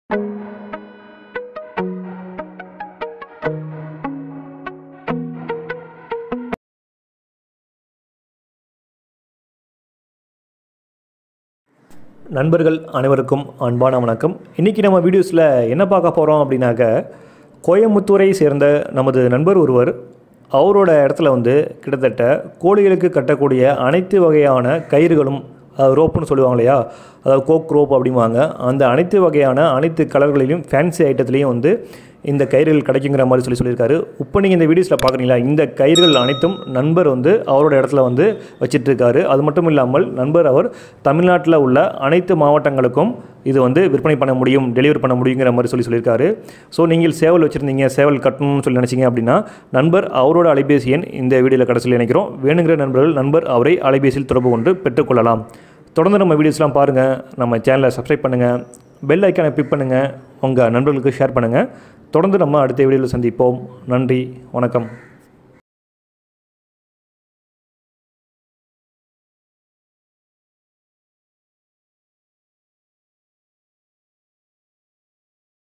நண்பர்கள் அனைவருக்கும் அன்பான வணக்கம் இன்றைக்கி நம்ம வீடியோஸில் என்ன பார்க்க போகிறோம் அப்படின்னாக்க கோயம்புத்தூரை சேர்ந்த நமது நண்பர் ஒருவர் அவரோட இடத்துல வந்து கிட்டத்தட்ட கோழிகளுக்கு கட்டக்கூடிய அனைத்து வகையான கயிறுகளும் அதாவது ரோப்புன்னு சொல்லுவாங்க இல்லையா அதாவது கோக் ரோப் அப்படிம்பாங்க அந்த அனைத்து வகையான அனைத்து கலர்களிலும் ஃபேன்சி ஐட்டத்துலேயும் வந்து இந்த கயிறுகள் கிடைக்குங்கிற மாதிரி சொல்லி சொல்லியிருக்காரு இப்போ நீங்கள் இந்த வீடியோஸில் பார்க்குறீங்களா இந்த கயிறுகள் அனைத்தும் நண்பர் வந்து அவரோட இடத்துல வந்து வச்சிட்டு இருக்காரு அது மட்டும் இல்லாமல் நண்பர் அவர் தமிழ்நாட்டில் உள்ள அனைத்து மாவட்டங்களுக்கும் இது வந்து விற்பனை பண்ண முடியும் டெலிவரி பண்ண முடியுங்கிற மாதிரி சொல்லி சொல்லியிருக்காரு ஸோ நீங்கள் சேவல் வச்சுருந்தீங்க சேவல் கட்டணும்னு சொல்லி நினச்சிங்க அப்படின்னா நண்பர் அவரோட அலைபேசி எண் இந்த வீடியோவில் கடைசியில் நினைக்கிறோம் வேணுங்கிற நண்பர்கள் நண்பர் அவரை அலைபேசியில் தொடர்பு கொண்டு பெற்றுக்கொள்ளலாம் தொடர்ந்து நம்ம வீடியோஸ்லாம் பாருங்கள் நம்ம சேனலை சப்ஸ்கிரைப் பண்ணுங்கள் பெல் ஐக்கானை கிளிக் பண்ணுங்கள் உங்கள் நண்பர்களுக்கு ஷேர் பண்ணுங்கள் தொடர்ந்து நம்ம அடுத்த வீடியோவில் சந்திப்போம் நன்றி வணக்கம்